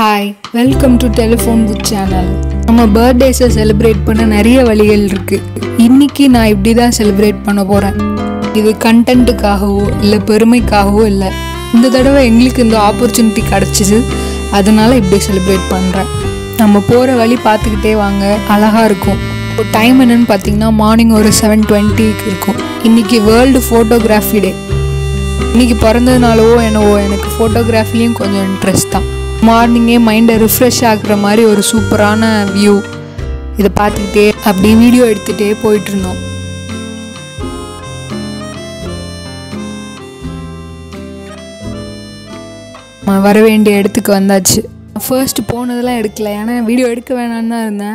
hi welcome to telephone book channel நம்ம பர்த்டேஸை celebrate பண்ண நிறைய வழிகள் இருக்குது இன்னைக்கு நான் இப்படி தான் செலிப்ரேட் பண்ண போகிறேன் இது கண்டென்ட்டுக்காகவோ இல்லை பெருமைக்காகவோ இல்லை இந்த தடவை எங்களுக்கு இந்த ஆப்பர்ச்சுனிட்டி கிடச்சிது அதனால இப்படி செலிப்ரேட் பண்ணுறேன் நம்ம போகிற வழி பார்த்துக்கிட்டே வாங்க அழகாக இருக்கும் இப்போ டைம் என்னன்னு பார்த்தீங்கன்னா மார்னிங் ஒரு செவன் டுவெண்ட்டிக்கு இருக்கும் இன்னைக்கு வேர்ல்டு ஃபோட்டோகிராஃபி டே இன்னைக்கு பிறந்ததுனாலவோ என்னவோ எனக்கு ஃபோட்டோகிராஃபிலையும் கொஞ்சம் இன்ட்ரெஸ்ட் தான் மார்னிங்கே மைண்டை ரிஃப்ரெஷ் ஆகுற மாதிரி ஒரு சூப்பரான வியூ இதை பார்த்துக்கிட்டே அப்படியே வீடியோ எடுத்துகிட்டே போயிட்டு இருந்தோம் நம்ம வர வேண்டிய இடத்துக்கு வந்தாச்சு ஃபர்ஸ்ட் போனதெல்லாம் எடுக்கல ஏன்னா வீடியோ எடுக்க வேணாம்னு தான் இருந்தேன்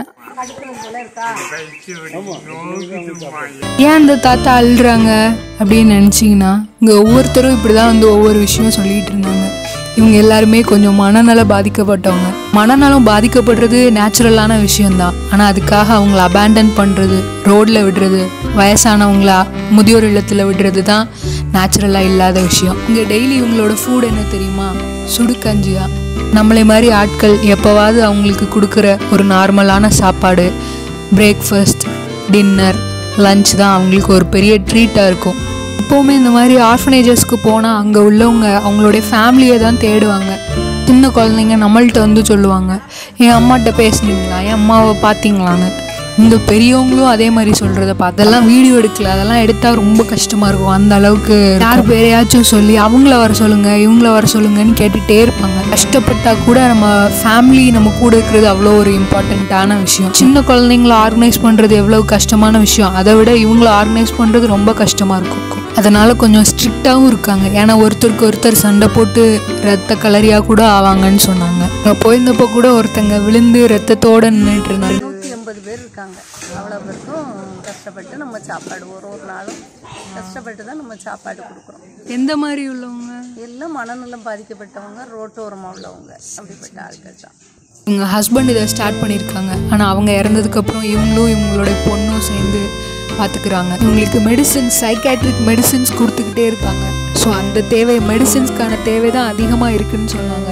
ஏன் அந்த தாத்தா அழுறாங்க அப்படின்னு நினச்சிங்கன்னா இங்கே ஒவ்வொருத்தரும் இப்படி தான் வந்து ஒவ்வொரு விஷயம் சொல்லிட்டு இருந்தாங்க இவங்க எல்லாருமே கொஞ்சம் மனநல பாதிக்கப்பட்டவங்க மனநலம் பாதிக்கப்படுறது நேச்சுரலான விஷயம்தான் ஆனால் அதுக்காக அவங்கள அபேண்டன் பண்ணுறது ரோட்டில் விடுறது வயசானவங்களா முதியோர் இல்லத்தில் விடுறது தான் நேச்சுரலாக இல்லாத விஷயம் இங்கே டெய்லி இவங்களோட ஃபுட் என்ன தெரியுமா சுடுகஞ்சி தான் நம்மளை மாதிரி ஆட்கள் எப்போவாவது அவங்களுக்கு கொடுக்குற ஒரு நார்மலான சாப்பாடு பிரேக்ஃபாஸ்ட் டின்னர் லஞ்ச் தான் அவங்களுக்கு ஒரு பெரிய ட்ரீட்டாக இருக்கும் எப்போவுமே இந்த மாதிரி ஆர்ஃபனேஜஸ்க்கு போனால் அங்கே உள்ளவங்க அவங்களுடைய ஃபேமிலியை தான் தேடுவாங்க சின்ன குழந்தைங்க நம்மள்ட்ட வந்து சொல்லுவாங்க என் அம்மாட்ட பேசுனீங்களா என் அம்மாவை பார்த்தீங்களான்னு இந்த பெரியவங்களும் அதே மாதிரி சொல்கிறத பார்த்து அதெல்லாம் வீடியோ எடுக்கல அதெல்லாம் எடுத்தால் ரொம்ப கஷ்டமாக இருக்கும் அந்த அளவுக்கு யார் பேரையாச்சும் சொல்லி அவங்கள வர சொல்லுங்கள் இவங்கள வர சொல்லுங்கன்னு கேட்டுகிட்டே இருப்பாங்க கஷ்டப்பட்டா கூட நம்ம ஃபேமிலி நம்ம கூட இருக்கிறது அவ்வளோ ஒரு இம்பார்ட்டண்ட்டான விஷயம் சின்ன குழந்தைங்கள ஆர்கனைஸ் பண்ணுறது எவ்வளோ கஷ்டமான விஷயம் அதை விட இவங்கள ஆர்கனைஸ் பண்ணுறது ரொம்ப கஷ்டமாக இருக்கும் அதனால கொஞ்சம் ஸ்ட்ரிக்டாகவும் இருக்காங்க ஏன்னா ஒருத்தருக்கு ஒருத்தர் சண்டை போட்டு ரத்த கலரியாக கூட ஆவாங்கன்னு சொன்னாங்க நான் போயிருந்தப்போ கூட ஒருத்தங்க விழுந்து ரத்தத்தோடு நின்றுட்டு இருந்தாங்க நூற்றி எண்பது பேர் இருக்காங்க அவ்வளோ பேருக்கும் கஷ்டப்பட்டு நம்ம சாப்பாடு ஒரு ஒரு நாளும் கஷ்டப்பட்டு தான் நம்ம சாப்பாடு கொடுக்குறோம் எந்த மாதிரி உள்ளவங்க எல்லாம் மனநலம் பாதிக்கப்பட்டவங்க ரோட்டோரமாக உள்ளவங்க அப்படிப்பட்ட ஆட்கள் தான் இவங்க ஹஸ்பண்ட் இதை ஸ்டார்ட் பண்ணியிருக்காங்க ஆனால் அவங்க இறந்ததுக்கப்புறம் இவங்களும் இவங்களோட பொண்ணும் சேர்ந்து பார்த்துக்கிறாங்க இவங்களுக்கு மெடிசின்ஸ் சைக்காட்ரிக் மெடிசின்ஸ் கொடுத்துக்கிட்டே இருக்காங்க ஸோ அந்த தேவை மெடிசின்ஸ்க்கான தேவை தான் அதிகமாக இருக்குன்னு சொன்னாங்க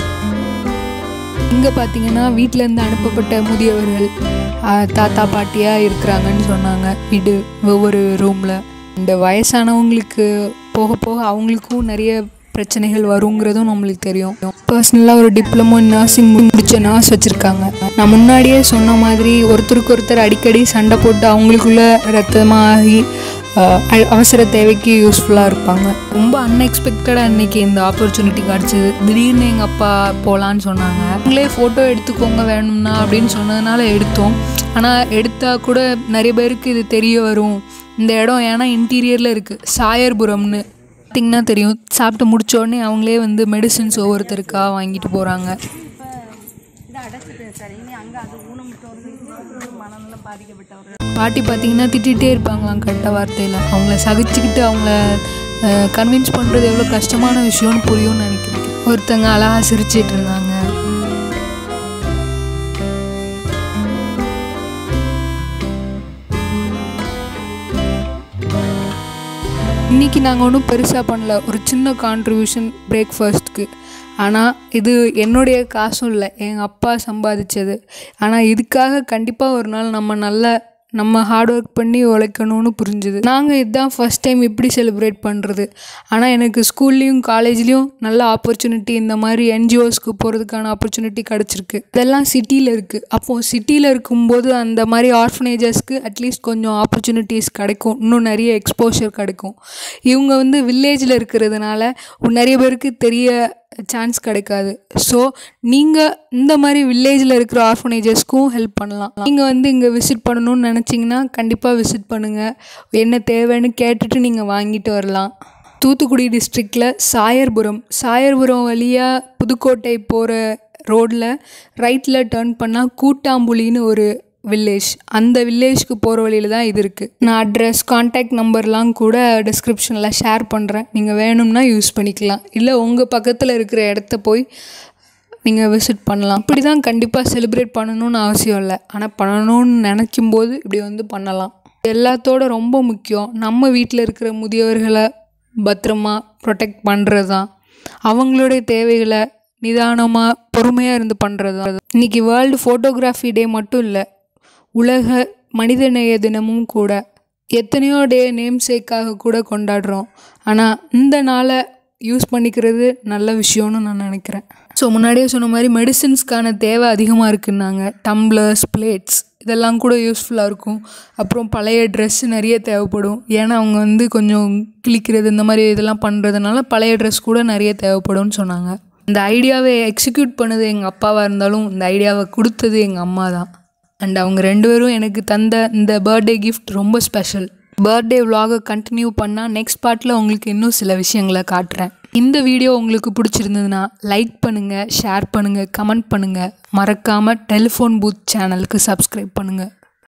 இங்கே பார்த்தீங்கன்னா வீட்டிலேருந்து அனுப்பப்பட்ட முதியவர்கள் ஆஹ், தாத்தா பாட்டியாக இருக்கிறாங்கன்னு சொன்னாங்க வீடு ஒவ்வொரு ரூமில் இந்த வயசானவங்களுக்கு போக போக அவங்களுக்கும் நிறைய பிரச்சனைகள் வருங்கிறதும் நம்மளுக்கு தெரியும் பர்சனலாக ஒரு டிப்ளமோ நர்சிங் முடிச்ச நர்ஸ் வச்சுருக்காங்க நான் முன்னாடியே சொன்ன மாதிரி ஒருத்தருக்கு ஒருத்தர் அடிக்கடி சண்டை போட்டு அவங்களுக்குள்ள ரத்தமாகி ஆஹ், அ- அவசர தேவைக்கு யூஸ்ஃபுல்லாக இருப்பாங்க ரொம்ப அன்எக்ஸ்பெக்டடாக அன்னைக்கு இந்த ஆப்பர்ச்சுனிட்டி கிடச்சிது திடீர்னு எங்கள் அப்பா போகலான்னு சொன்னாங்க அவங்களே ஃபோட்டோ எடுத்துக்கோங்க வேணும்னா அப்படின்னு சொன்னதுனால எடுத்தோம் ஆனால் எடுத்தால் கூட நிறைய பேருக்கு இது தெரிய வரும் இந்த இடம் ஏன்னா இன்டீரியரில் இருக்குது சாயர்புரம்னு பார்த்தீங்கன்னா தெரியும் சாப்பிட்டு முடிச்ச உடனே அவங்களே வந்து மெடிசின்ஸ் ஒவ்வொருத்தருக்கா வாங்கிட்டு போகிறாங்க இதை அடைச்சிட்டேன் சார் இனி அங்கே அது ஊனமுற்றவர்கள் மனநலம் பாதிக்கப்பட்டவர்கள் பாட்டி பார்த்தீங்கன்னா திட்டிகிட்டே இருப்பாங்களாம் கெட்ட வார்த்தையில் அவங்கள சகிச்சுக்கிட்டு அவங்கள கன்வின்ஸ் பண்ணுறது எவ்வளோ கஷ்டமான விஷயம்னு புரியும்னு நினைக்கிறேன் ஒருத்தங்க அழகாக சிரிச்சிட்டு இருந்தாங்க இன்னைக்கு நாங்கள் ஒன்றும் பெருசாக பண்ணல ஒரு சின்ன கான்ட்ரிபியூஷன் பிரேக்ஃபாஸ்ட்க்கு ஆனால் இது என்னுடைய காசும் இல்லை எங்கள் அப்பா சம்பாதிச்சது ஆனால் இதுக்காக கண்டிப்பாக ஒரு நாள் நம்ம நல்ல நம்ம ஹார்ட் ஒர்க் பண்ணி உழைக்கணும்னு புரிஞ்சுது நாங்கள் இதுதான் ஃபஸ்ட் டைம் இப்படி செலிப்ரேட் பண்ணுறது ஆனால் எனக்கு ஸ்கூல்லேயும் காலேஜ்லேயும் நல்ல ஆப்பர்ச்சுனிட்டி இந்த மாதிரி என்ஜிஓஸ்க்கு போகிறதுக்கான ஆப்பர்ச்சுனிட்டி கிடச்சிருக்கு இதெல்லாம் சிட்டியில் இருக்குது அப்போது சிட்டியில் இருக்கும்போது அந்த மாதிரி ஆர்ஃபனேஜஸ்க்கு அட்லீஸ்ட் கொஞ்சம் ஆப்பர்ச்சுனிட்டிஸ் கிடைக்கும் இன்னும் நிறைய எக்ஸ்போஷர் கிடைக்கும் இவங்க வந்து வில்லேஜில் இருக்கிறதுனால நிறைய பேருக்கு தெரிய சான்ஸ் கிடைக்காது ஸோ நீங்கள் இந்த மாதிரி வில்லேஜில் இருக்கிற ஆர்ஃபனேஜஸ்க்கும் ஹெல்ப் பண்ணலாம் நீங்கள் வந்து இங்கே விசிட் பண்ணணும்னு நினச்சிங்கன்னா கண்டிப்பாக விசிட் பண்ணுங்கள் என்ன தேவைன்னு கேட்டுட்டு நீங்கள் வாங்கிட்டு வரலாம் தூத்துக்குடி டிஸ்ட்ரிக்டில் சாயர்புரம் சாயர்புரம் வழியாக புதுக்கோட்டை போகிற ரோட்டில் ரைட்டில் டேர்ன் பண்ணால் கூட்டாம்புலின்னு ஒரு வில்லேஜ் அந்த வில்லேஜ்க்கு போகிற வழியில் தான் இது இருக்குது நான் அட்ரஸ் காண்டாக்ட் நம்பர்லாம் கூட டிஸ்கிரிப்ஷனில் ஷேர் பண்ணுறேன் நீங்கள் வேணும்னா யூஸ் பண்ணிக்கலாம் இல்லை உங்கள் பக்கத்தில் இருக்கிற இடத்த போய் நீங்கள் விசிட் பண்ணலாம் இப்படி தான் கண்டிப்பாக செலிப்ரேட் பண்ணணும்னு அவசியம் இல்லை ஆனால் பண்ணணும்னு நினைக்கும் போது இப்படி வந்து பண்ணலாம் எல்லாத்தோட ரொம்ப முக்கியம் நம்ம வீட்டில் இருக்கிற முதியவர்களை பத்திரமா ப்ரொடெக்ட் பண்ணுறது தான் அவங்களுடைய தேவைகளை நிதானமாக பொறுமையாக இருந்து பண்ணுறது தான் இன்றைக்கி வேர்ல்டு ஃபோட்டோகிராஃபி டே மட்டும் இல்லை உலக மனிதநேய தினமும் கூட எத்தனையோ டே நேம் சேக்காக கூட கொண்டாடுறோம் ஆனால் இந்த நாளை யூஸ் பண்ணிக்கிறது நல்ல விஷயம்னு நான் நினைக்கிறேன் ஸோ முன்னாடியே சொன்ன மாதிரி மெடிசின்ஸ்க்கான தேவை அதிகமாக இருக்குன்னாங்க டம்ளர்ஸ் பிளேட்ஸ் இதெல்லாம் கூட யூஸ்ஃபுல்லாக இருக்கும் அப்புறம் பழைய ட்ரெஸ் நிறைய தேவைப்படும் ஏன்னா அவங்க வந்து கொஞ்சம் கிழிக்கிறது இந்த மாதிரி இதெல்லாம் பண்ணுறதுனால பழைய ட்ரெஸ் கூட நிறைய தேவைப்படும்னு சொன்னாங்க இந்த ஐடியாவை எக்ஸிக்யூட் பண்ணது எங்கள் அப்பாவாக இருந்தாலும் இந்த ஐடியாவை கொடுத்தது எங்கள் அம்மா தான் அண்ட் அவங்க ரெண்டு பேரும் எனக்கு தந்த இந்த பர்த்டே கிஃப்ட் ரொம்ப ஸ்பெஷல் பர்த்டே vlog-அ கண்டினியூ பண்ணால் நெக்ஸ்ட் பார்ட்டில் உங்களுக்கு இன்னும் சில விஷயங்களை காட்டுறேன் இந்த வீடியோ உங்களுக்கு பிடிச்சிருந்ததுன்னா லைக் பண்ணுங்கள் ஷேர் பண்ணுங்கள் கமெண்ட் பண்ணுங்கள் மறக்காமல் டெலிஃபோன் பூத் சேனலுக்கு சப்ஸ்கிரைப் பண்ணுங்கள்